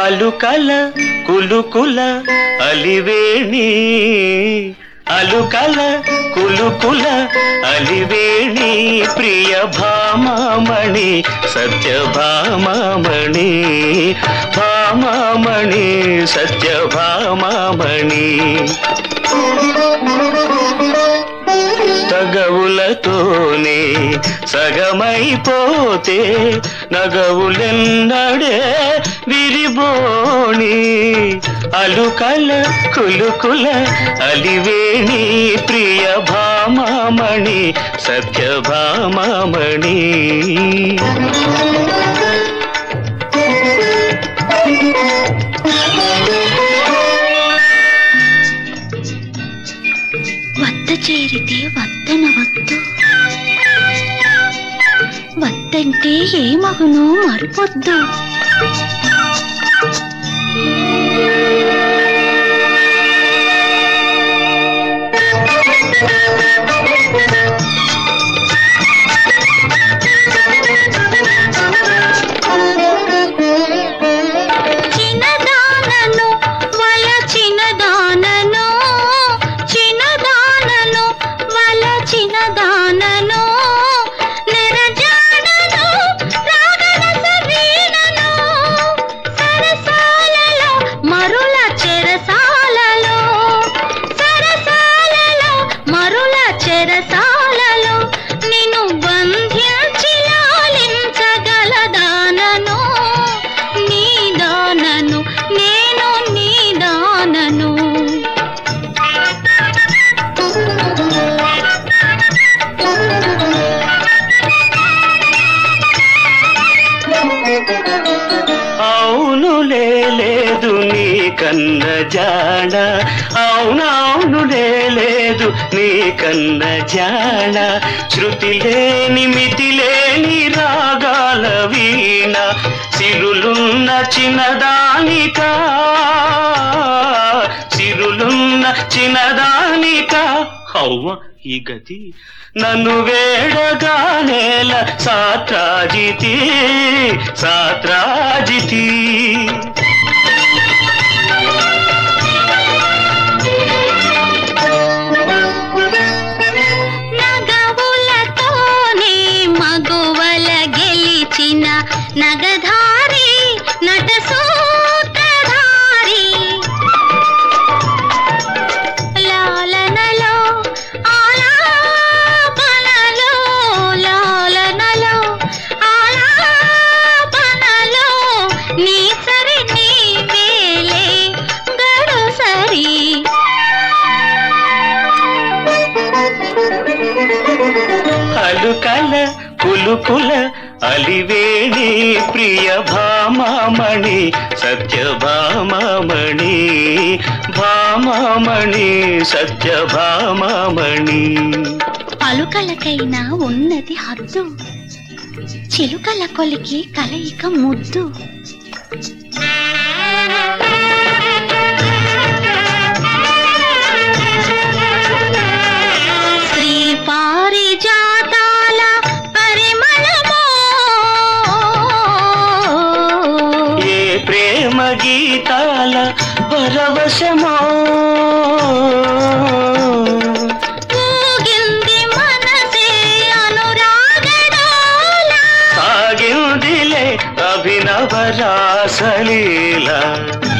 అలుకల కులుకుల అలివేణి అలుకల కులుకుల అలివేణి ప్రియ భామామణి సత్య భామామణి భామామణి సత్య భామామణి తగవులతోనే సగమైపోతే నగవులెన్నడే విరిబోణి అలుకల కులుకుల అలివేణి ప్రియ భామామణి సత్య భామామణి వద్ద చేరితే వద్దన వద్దు వద్దంటే ఏ మగును మరిపొద్దు చిన్నదానను వల చిన్నదానను చిన్నదానను వల చిన్నదానను నిరజానను రాగరస వీణను సరసాలలో మరుల చెరసాలలో సరసాలలో మరుల చెరసాలలో నిన్ను బంధించి లాలించగలదానను నీదానను నేను నీదానను అవునులే లేదు నీ కన్న జాడ అవునవునులే లేదు నీ కన్న జాడ శృతి లేని మితి లేని రాగాల వీణ సిరులున్న చిన్నదానిక సిరులున్న చిన్నదానిక అవ్వ ఈ గతి నన్ను వేడగానేల సాత్రాజితి సాత్రాజితి నగవులతోనే మగువల గెలిచిన నగధారి నట సూత్రధారి లాలనలో ఆలాపనలో లాలనలో ఆలాపనలో నీ సరి నీ వేలే గడు సరి అలుకల కులుకుల అలివేణి ప్రియ భామామణి సత్య భామామణి భామామణి సత్య భామామణి అలుకలకైనా ఉన్నది హద్దు చిలుకల కొలికి కలయిక ముద్దు శ్రీ పారిజాతాల పరిమళమో ఏ ప్రేమ గీతాల పరవశమో ఊగింది మనసే అనురాగడాల సాగిందిలే అభినవ రాసలీల